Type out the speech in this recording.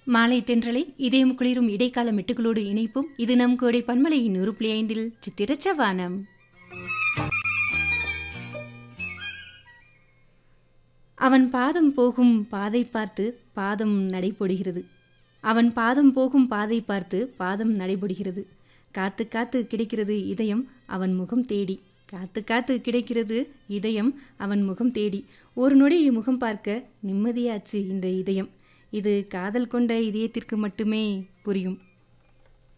மாலை தென்றலை இதயம் குளிரும் இடைக்கால மெட்டுகளோடு இணைப்பும் இது நம் கோடை பன்மலையின் நூறு புள்ளி ஐந்தில் சித்திரச்சவானம் அவன் பாதம் போகும் பாதை பார்த்து பாதம் நடைபொடுகிறது அவன் பாதம் போகும் பாதை பார்த்து பாதம் நடைபொடுகிறது காத்து காத்து கிடைக்கிறது இதயம் அவன் முகம் தேடி காத்து காத்து கிடைக்கிறது இதயம் அவன் முகம் தேடி ஒரு நொடி முகம் பார்க்க நிம்மதியாச்சு இந்த இதயம் இது காதல் கொண்ட இதயத்திற்கு மட்டுமே புரியும்